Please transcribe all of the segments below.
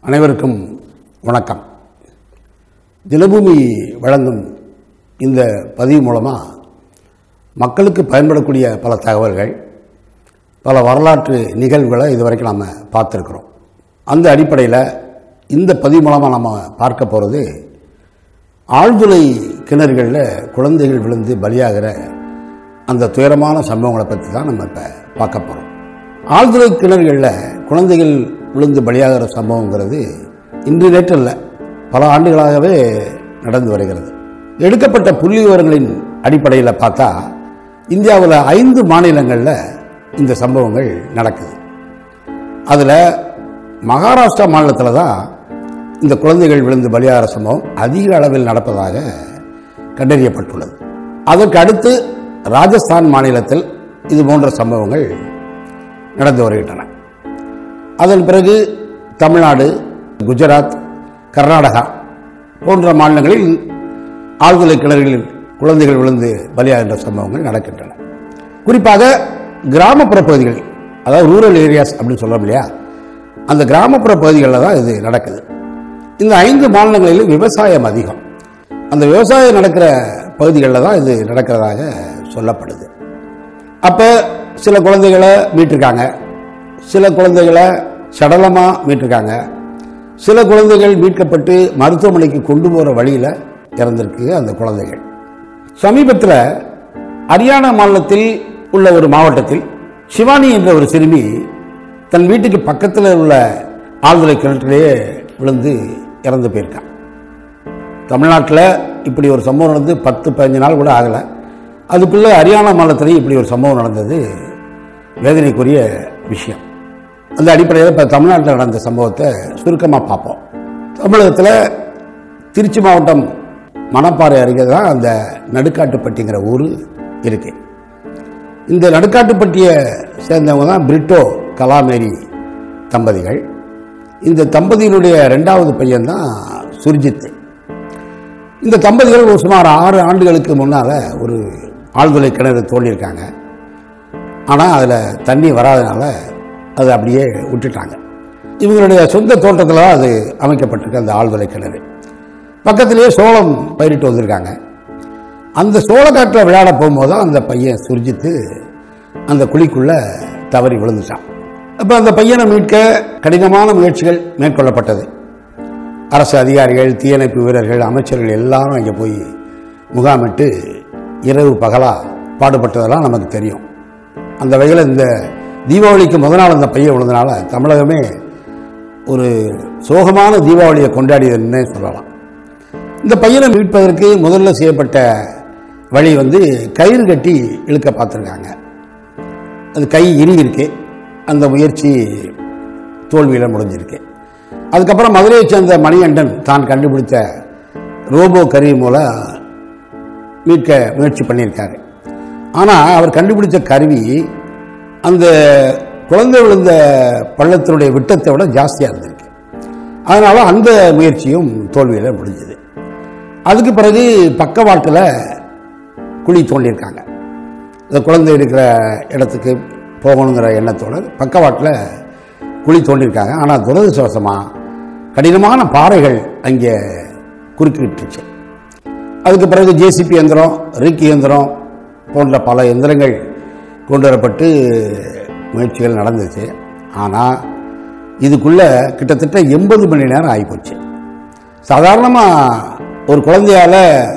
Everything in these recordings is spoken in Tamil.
அனைவருக்கும் வணக்கம் தினபூமி வழங்கும் இந்த பதிவு மூலமாக மக்களுக்கு பயன்படக்கூடிய பல தகவல்கள் பல வரலாற்று நிகழ்வுகளை இதுவரைக்கும் நாம் பார்த்துருக்குறோம் அந்த அடிப்படையில் இந்த பதிவு மூலமாக நம்ம பார்க்க போகிறது ஆழ்துளை கிணறுகளில் குழந்தைகள் விழுந்து பலியாகிற அந்த துயரமான சம்பவங்களை பற்றி தான் நம்ம இப்போ பார்க்க போகிறோம் ஆழ்துளை கிணறுகளில் குழந்தைகள் விழுந்து பலியாகிற சம்பவங்கிறது இன்று நேற்று இல்லை பல ஆண்டுகளாகவே நடந்து வருகிறது எடுக்கப்பட்ட புள்ளி விவரங்களின் அடிப்படையில் பார்த்தா இந்தியாவில் ஐந்து மாநிலங்களில் இந்த சம்பவங்கள் நடக்குது அதில் மகாராஷ்டிரா மாநிலத்தில் தான் இந்த குழந்தைகள் விழுந்து பலியாகிற சம்பவம் அதிக அளவில் நடப்பதாக கண்டறியப்பட்டுள்ளது அதற்கு அடுத்து ராஜஸ்தான் மாநிலத்தில் இது போன்ற சம்பவங்கள் நடந்து வருகின்றன அதன் பிறகு தமிழ்நாடு குஜராத் கர்நாடகா போன்ற மாநிலங்களில் ஆழ்துளை கிணறுகளில் குழந்தைகள் விழுந்து பலியாகின்ற சம்பவங்கள் நடக்கின்றன குறிப்பாக கிராமப்புற பகுதிகள் அதாவது ரூரல் ஏரியாஸ் அப்படின்னு சொல்றோம் இல்லையா அந்த கிராமப்புற பகுதிகளில் தான் இது நடக்குது இந்த ஐந்து மாநிலங்களிலும் விவசாயம் அதிகம் அந்த விவசாயம் நடக்கிற பகுதிகளில் தான் இது நடக்கிறதாக சொல்லப்படுது அப்போ சில குழந்தைகளை மீட்டிருக்காங்க சில குழந்தைகளை சடலமாக மீட்டிருக்காங்க சில குழந்தைகள் மீட்கப்பட்டு மருத்துவமனைக்கு கொண்டு போகிற வழியில் இறந்திருக்கு அந்த குழந்தைகள் சமீபத்தில் ஹரியானா மாநிலத்தில் உள்ள ஒரு மாவட்டத்தில் சிவானி என்ற ஒரு சிறுமி தன் வீட்டுக்கு பக்கத்தில் உள்ள ஆழ்துளை கிணற்றிலேயே விழுந்து இறந்து போயிருக்கான் தமிழ்நாட்டில் இப்படி ஒரு சம்பவம் நடந்து பத்து பதினஞ்சு நாள் கூட ஆகலை அதுக்குள்ளே ஹரியானா மாநிலத்திலையும் இப்படி ஒரு சம்பவம் நடந்தது வேதனைக்குரிய விஷயம் அந்த அடிப்படையில் இப்போ தமிழ்நாட்டில் நடந்த சம்பவத்தை சுருக்கமாக பார்ப்போம் தமிழகத்தில் திருச்சி மாவட்டம் மணப்பாறை அருகே தான் அந்த நடுக்காட்டுப்பட்டிங்கிற ஊர் இருக்கு இந்த நடுக்காட்டுப்பட்டியை சேர்ந்தவங்க தான் பிரிட்டோ கலாமேரி தம்பதிகள் இந்த தம்பதியினுடைய ரெண்டாவது பையன் தான் சுர்ஜித் இந்த தம்பதிகள் ஒரு சுமார் ஆறு ஆண்டுகளுக்கு முன்னால் ஒரு ஆழ்துளை கிணறு தோண்டியிருக்காங்க ஆனால் அதில் தண்ணி வராதனால அதை அப்படியே விட்டுட்டாங்க இவங்களுடைய சொந்த தோட்டத்தில் தான் அது அமைக்கப்பட்டிருக்கு அந்த ஆழ்துளை கிணறு பக்கத்திலேயே சோளம் பயிரிட்டு வந்திருக்காங்க அந்த சோளக்காட்டில் விளையாட போகும்போது தான் அந்த பையன் சுர்ஜித்து அந்த குழிக்குள்ளே தவறி விழுந்துட்டான் அப்போ அந்த பையனை மீட்க கடினமான முயற்சிகள் மேற்கொள்ளப்பட்டது அரசு அதிகாரிகள் தீயணைப்பு வீரர்கள் அமைச்சர்கள் எல்லாரும் அங்கே போய் முகாமிட்டு இரவு பகலாக பாடுபட்டதெல்லாம் நமக்கு தெரியும் அந்த வகையில் இந்த தீபாவளிக்கு முத நாள் அந்த பையன் விழுந்தனால தமிழகமே ஒரு சோகமான தீபாவளியை கொண்டாடியதுன்னே சொல்லலாம் இந்த பையனை மீட்பதற்கு முதல்ல செய்யப்பட்ட வழி வந்து கயிறு கட்டி இழுக்க பார்த்துருக்காங்க அது கை இறுகி இருக்கு அந்த முயற்சி தோல்வியில் முடிஞ்சிருக்கு அதுக்கப்புறம் மதுரையை சேர்ந்த மணிகண்டன் தான் கண்டுபிடித்த ரோபோ கருவி மூலம் மீட்க முயற்சி பண்ணியிருக்காரு ஆனால் அவர் கண்டுபிடிச்ச கருவி அந்த குழந்தை விழுந்த பள்ளத்தினுடைய விட்டத்தை விட ஜாஸ்தியாக இருந்திருக்கு அதனால அந்த முயற்சியும் தோல்வியில் முடிஞ்சது அதுக்கு பிறகு பக்கவாட்டில் குழி தோண்டியிருக்காங்க இந்த குழந்தை இருக்கிற இடத்துக்கு போகணுங்கிற எண்ணத்தோட பக்கவாட்டில் குழி தோண்டியிருக்காங்க ஆனால் துரதிருஷ்டவசமாக கடினமான பாறைகள் அங்கே குறுக்கிட்டுருச்சு அதுக்கு பிறகு ஜேசிபி இயந்திரம் ரிக் இயந்திரம் போன்ற பல எந்திரங்கள் கொண்டு வரப்பட்டு முயற்சிகள் நடந்துச்சு ஆனால் இதுக்குள்ளே கிட்டத்தட்ட எண்பது மணி நேரம் ஆகிப்போச்சு சாதாரணமாக ஒரு குழந்தையால்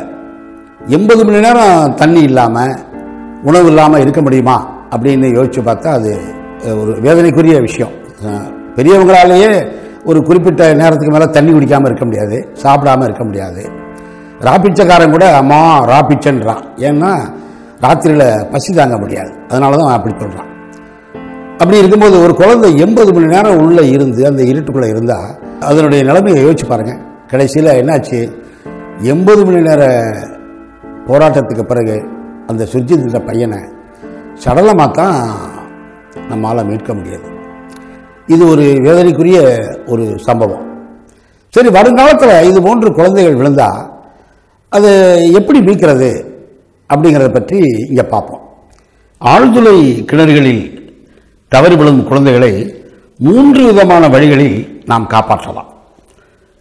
எண்பது மணி நேரம் தண்ணி இல்லாமல் உணவு இல்லாமல் இருக்க முடியுமா அப்படின்னு யோசித்து பார்த்தா அது ஒரு வேதனைக்குரிய விஷயம் அஹ் பெரியவங்களாலேயே ஒரு குறிப்பிட்ட நேரத்துக்கு மேலே தண்ணி குடிக்காமல் இருக்க முடியாது சாப்பிடாம இருக்க முடியாது ராப்பிச்சக்காரன் கூட அம்மா ராப்பிச்சன்றான் ஏன்னா ராத்திரியில் பசி தாங்க முடியாது அதனால தான் அவன் அப்படி சொல்கிறான் அப்படி இருக்கும்போது ஒரு குழந்தை எண்பது மணி நேரம் உள்ளே இருந்து அந்த இருட்டுக்குள்ளே இருந்தால் அதனுடைய நிலைமையை யோசிச்சு பாருங்கள் கடைசியில் என்னாச்சு எண்பது மணி நேர போராட்டத்துக்கு பிறகு அந்த சுர்ஜித் பையனை சடலமாக தான் நம்மால் மீட்க முடியாது இது ஒரு வேதனைக்குரிய ஒரு சம்பவம் சரி வருங்காலத்தில் இது போன்று குழந்தைகள் விழுந்தா அது எப்படி மீட்கிறது அப்படிங்கிறத பற்றி இங்கே பார்ப்போம் ஆழ்துளை கிணறுகளில் தவறி விழும் குழந்தைகளை மூன்று விதமான வழிகளில் நாம் காப்பாற்றலாம்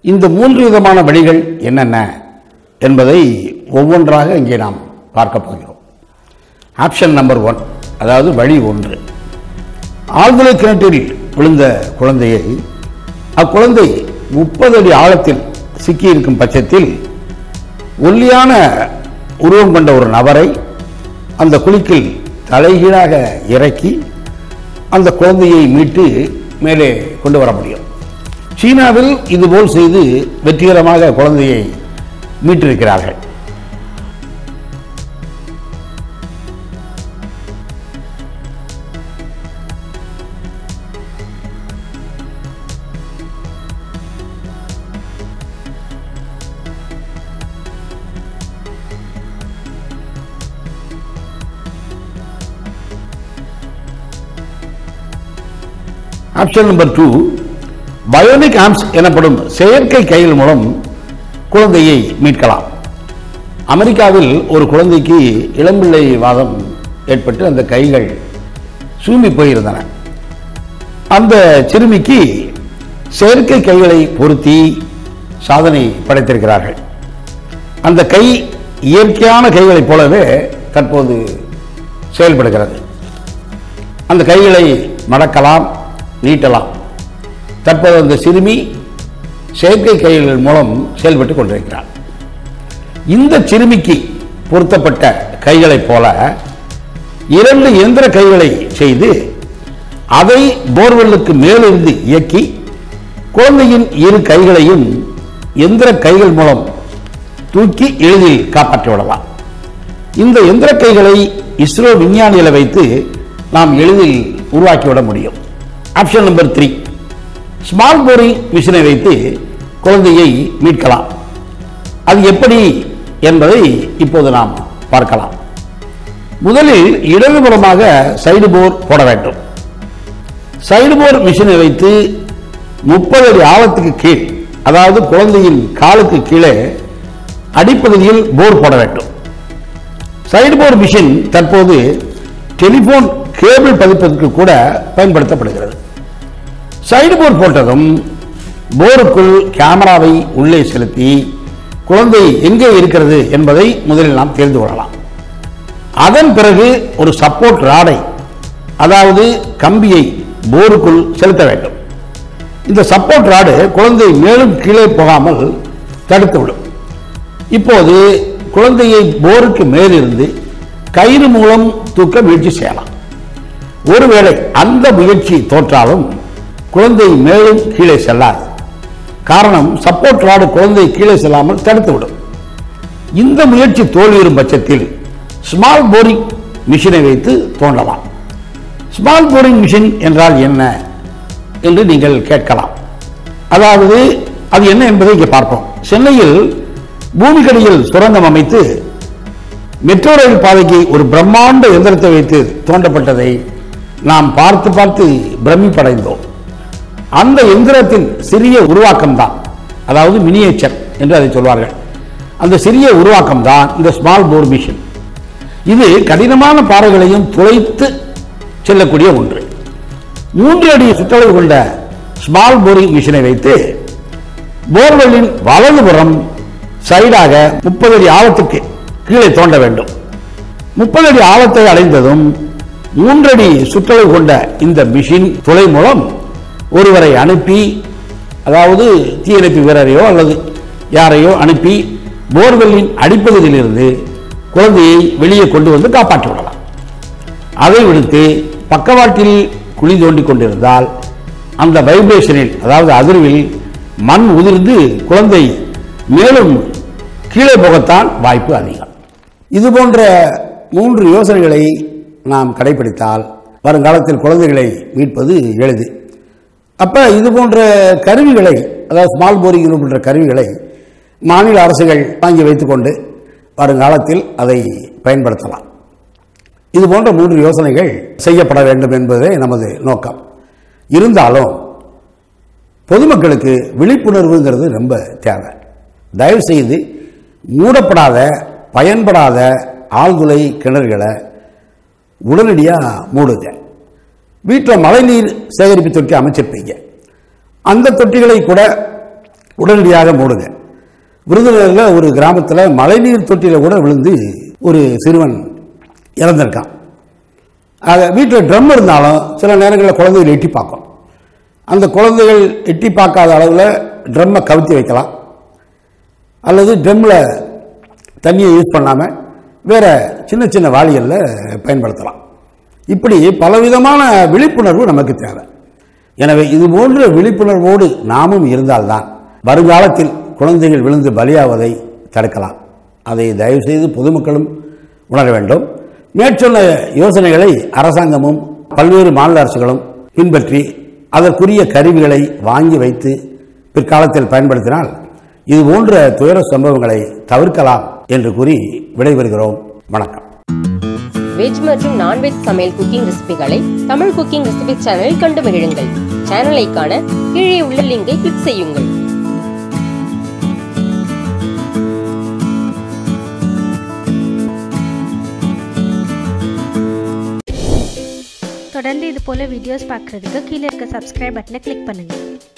இந்த மூன்று விதமான வழிகள் என்னென்ன என்பதை ஒவ்வொன்றாக இங்கே நாம் பார்க்க போகிறோம் ஆப்ஷன் நம்பர் ஒன் அதாவது வழி ஒன்று ஆழ்துளை கிணற்றில் விழுந்த குழந்தையை அக்குழந்தை முப்பது அடி ஆழத்தில் சிக்கியிருக்கும் பட்சத்தில் ஒல்லியான உருவம் கொண்ட ஒரு நபரை அந்த குழிக்கில் தலைகீழாக இறக்கி அந்த குழந்தையை மீட்டு மேலே கொண்டு வர முடியும் சீனாவில் இதுபோல் செய்து வெற்றிகரமாக குழந்தையை மீட்டிருக்கிறார்கள் option number two bionic arms எனப்படும் செயற்கை கைகள் மூலம் குழந்தையை மீட்கலாம் அமெரிக்காவில் ஒரு குழந்தைக்கு இளம்பிள்ளை வாதம் ஏற்பட்டு அந்த கைகள் சூம்பி போயிருந்தன அந்த சிறுமிக்கு செயற்கை கைகளை பொருத்தி சாதனை படைத்திருக்கிறார்கள் அந்த கை இயற்கையான கைகளைப் போலவே தற்போது செயல்படுகிறது அந்த கைகளை மடக்கலாம் நீட்டலாம் தற்போது அந்த சிறுமி செயற்கை கைகள் மூலம் செயல்பட்டு கொண்டிருக்கிறார் இந்த சிறுமிக்கு பொருத்தப்பட்ட கைகளைப் போல இரண்டு இயந்திர கைகளை செய்து அதை போர்வெல்லுக்கு மேலிருந்து இயக்கி குழந்தையின் இரு கைகளையும் எந்திர கைகள் மூலம் தூக்கி எளிதில் காப்பாற்றி விடலாம் இந்த எந்திர கைகளை இஸ்ரோ விஞ்ஞானிகளை வைத்து நாம் எளிதில் உருவாக்கிவிட முடியும் option number three small boring மிஷினை வைத்து குழந்தையை மீட்கலாம் அது எப்படி என்பதை இப்போது நாம் பார்க்கலாம் முதலில் இடதுபுறமாக சைடு போர் போட வேண்டும் சைடு போர் மிஷினை வைத்து முப்பது அடி ஆழத்துக்கு கீழ் அதாவது குழந்தையின் காலுக்கு கீழே அடிப்பகுதியில் போர் போட வேண்டும் சைடு போர் மிஷின் தற்போது டெலிபோன் கேபிள் பதிப்பதற்கு கூட பயன்படுத்தப்படுகிறது சைடு போர் போட்டதும் போருக்குள் கேமராவை உள்ளே செலுத்தி குழந்தை எங்கே இருக்கிறது என்பதை முதலில் நாம் தெரிந்து கொள்ளலாம் அதன் பிறகு ஒரு சப்போர்ட் ராடை அதாவது கம்பியை போருக்குள் செலுத்த வேண்டும் இந்த சப்போர்ட் ராடு குழந்தை மேலும் கீழே போகாமல் தடுத்துவிடும் இப்போது குழந்தையை போருக்கு மேலிருந்து கயிறு மூலம் தூக்க முயற்சி செய்யலாம் ஒருவேளை அந்த முயற்சி தோற்றாலும் குழந்தை மேலும் கீழே செல்லாது காரணம் சப்போர்ட் ராடு குழந்தை கீழே செல்லாமல் தடுத்துவிடும் இந்த முயற்சி தோல்வியுறும் பட்சத்தில் ஸ்மால் போரிங் மிஷினை வைத்து தோண்டலாம் ஸ்மால் போரிங் மிஷின் என்றால் என்ன என்று நீங்கள் கேட்கலாம் அதாவது அது என்ன என்பதை இங்கே பார்ப்போம் சென்னையில் பூமிக்கடியில் சுரங்கம் அமைத்து மெட்ரோ ரயில் பாதைக்கு ஒரு பிரம்மாண்ட எந்திரத்தை வைத்து தோண்டப்பட்டதை நாம் பார்த்து பார்த்து பிரமிப்படைந்தோம் அந்த எந்திரத்தின் சிறிய உருவாக்கம் தான் அதாவது மினியேச்சர் என்று அதை சொல்வார்கள் அந்த சிறிய உருவாக்கம் தான் இந்த ஸ்மால் போர் மிஷின் இது கடினமான பாறைகளையும் துளைத்து செல்லக்கூடிய ஒன்று மூன்று அடி சுற்றளவு கொண்ட ஸ்மால் போரிங் மிஷினை வைத்து போர்வெல்லின் வலதுபுறம் சைடாக முப்பது அடி ஆழத்துக்கு கீழே தோண்ட வேண்டும் முப்பது அடி ஆழத்தை அடைந்ததும் மூன்றடி சுற்றளவு கொண்ட இந்த மிஷின் துளை மூலம் ஒருவரை அனுப்பி அதாவது தீயணைப்பு வீரரையோ அல்லது யாரையோ அனுப்பி போர்வெல்லின் அடிப்பகுதியிலிருந்து குழந்தையை வெளியே கொண்டு வந்து காப்பாற்றி விடலாம் அதை விடுத்து பக்கவாட்டில் குழி தோண்டி கொண்டிருந்தால் அந்த வைப்ரேஷனில் அதாவது அதிர்வில் மண் உதிர்ந்து குழந்தை மேலும் கீழே போகத்தான் வாய்ப்பு அதிகம் இது போன்ற மூன்று யோசனைகளை நாம் கடைபிடித்தால் வருங்காலத்தில் குழந்தைகளை மீட்பது எளிது அப்ப இது போன்ற கருவிகளை அதாவது ஸ்மால் போரிங் போன்ற கருவிகளை மாநில அரசுகள் வாங்கி வைத்துக்கொண்டு வருங்காலத்தில் அதை பயன்படுத்தலாம் இது போன்ற மூன்று யோசனைகள் செய்யப்பட வேண்டும் என்பதே நமது நோக்கம் இருந்தாலும் பொதுமக்களுக்கு விழிப்புணர்வுங்கிறது ரொம்ப தேவை தயவு செய்து மூடப்படாத பயன்படாத ஆழ்துளை கிணறுகளை உடனடியாக மூடுங்க வீட்டில் மழைநீர் சேகரிப்பு தொட்டி அமைச்சிருப்பீங்க அந்த தொட்டிகளை கூட உடனடியாக மூடுங்க விருதுநகரில் ஒரு கிராமத்தில் மழைநீர் தொட்டியில் கூட விழுந்து ஒரு சிறுவன் இறந்திருக்கான் ஆக வீட்டில் ட்ரம் இருந்தாலும் சில நேரங்களில் குழந்தைகள் எட்டி பார்க்கும் அந்த குழந்தைகள் எட்டி பார்க்காத அளவில் ட்ரம்மை கவுத்தி வைக்கலாம் அல்லது ட்ரம்மில் தண்ணியை யூஸ் பண்ணாமல் வேற சின்ன சின்ன வாளிகளில் பயன்படுத்தலாம் இப்படி பலவிதமான விழிப்புணர்வு நமக்கு தேவை எனவே இது போன்ற விழிப்புணர்வோடு நாமும் இருந்தால்தான் வருங்காலத்தில் குழந்தைகள் விழுந்து பலியாவதை தடுக்கலாம் அதை தயவுசெய்து பொதுமக்களும் உணர வேண்டும் மேற்சொன்ன யோசனைகளை அரசாங்கமும் பல்வேறு மாநில அரசுகளும் பின்பற்றி அதற்குரிய கருவிகளை வாங்கி வைத்து பிற்காலத்தில் பயன்படுத்தினால் இது போன்ற துயர சம்பவங்களை தவிர்க்கலாம் என்று கூறி விடைபெறுகிறோம் வணக்கம் வெஜ் மற்றும் நான்வெஜ் சமையல் குக்கிங் ரெசிபிகளை தமிழ் குக்கிங் ரெசிபி சேனலில் கண்டு மகிழுங்கள் சேனலை காண கீழே உள்ள லிங்கை கிளிக் செய்யுங்கள் தொடர்ந்து இது போல் வீடியோஸ் பார்க்குறதுக்கு கீழே இருக்க சப்ஸ்கிரைப் பட்டனை கிளிக் பண்ணுங்கள்